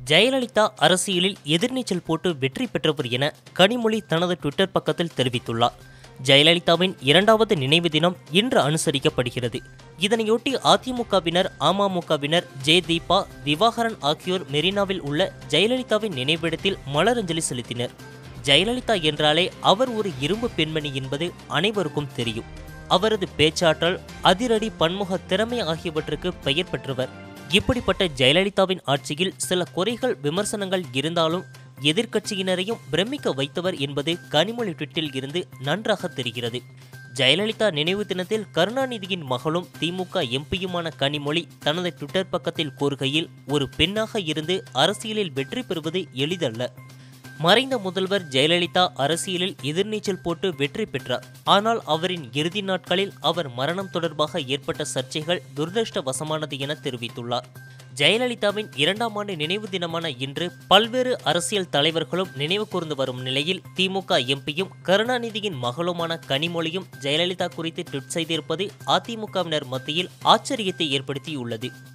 ஜெயலலிதா அரசியலில் எதிர்நீச்சல் போட்டு வெற்றி பெற்றவர் என கனிமொழி தனது ட்விட்டர் பக்கத்தில் தெரிவித்துள்ளார் ஜெயலலிதாவின் இரண்டாவது நினைவு தினம் இன்று அனுசரிக்கப்படுகிறது இதனையொட்டி அதிமுகவினர் அமமுகவினர் ஜெய தீபா திவாகரன் ஆகியோர் மெரினாவில் உள்ள ஜெயலலிதாவின் நினைவிடத்தில் மலரஞ்சலி செலுத்தினர் ஜெயலலிதா என்றாலே அவர் ஒரு இரும்பு பெண்மணி என்பது அனைவருக்கும் தெரியும் அவரது பேச்சாற்றல் அதிரடி பன்முக திறமை ஆகியவற்றுக்கு பெயர் பெற்றவர் இப்படிப்பட்ட ஜெயலலிதாவின் ஆட்சியில் சில குறைகள் விமர்சனங்கள் இருந்தாலும் எதிர்க்கட்சியினரையும் பிரமிக்க வைத்தவர் என்பது கனிமொழி ட்விட்டில் இருந்து நன்றாக தெரிகிறது ஜெயலலிதா நினைவு தினத்தில் கருணாநிதியின் மகளும் திமுக எம்பியுமான கனிமொழி தனது ட்விட்டர் பக்கத்தில் கூறுகையில் ஒரு பெண்ணாக இருந்து அரசியலில் வெற்றி பெறுவது எளிதல்ல மறைந்த முதல்வர் ஜெயலலிதா அரசியலில் எதிர்நீச்சல் போட்டு வெற்றி பெற்றார் ஆனால் அவரின் இறுதி நாட்களில் அவர் மரணம் தொடர்பாக ஏற்பட்ட சர்ச்சைகள் துரதிருஷ்டவசமானது என தெரிவித்துள்ளார் ஜெயலலிதாவின் இரண்டாம் ஆண்டு நினைவு தினமான இன்று பல்வேறு அரசியல் தலைவர்களும் நினைவு கூர்ந்து வரும் நிலையில் திமுக எம்பியும் கருணாநிதியின் மகளுமான கனிமொழியும் ஜெயலலிதா குறித்து ட்வீட் செய்திருப்பது அதிமுகவினர் மத்தியில் ஆச்சரியத்தை ஏற்படுத்தியுள்ளது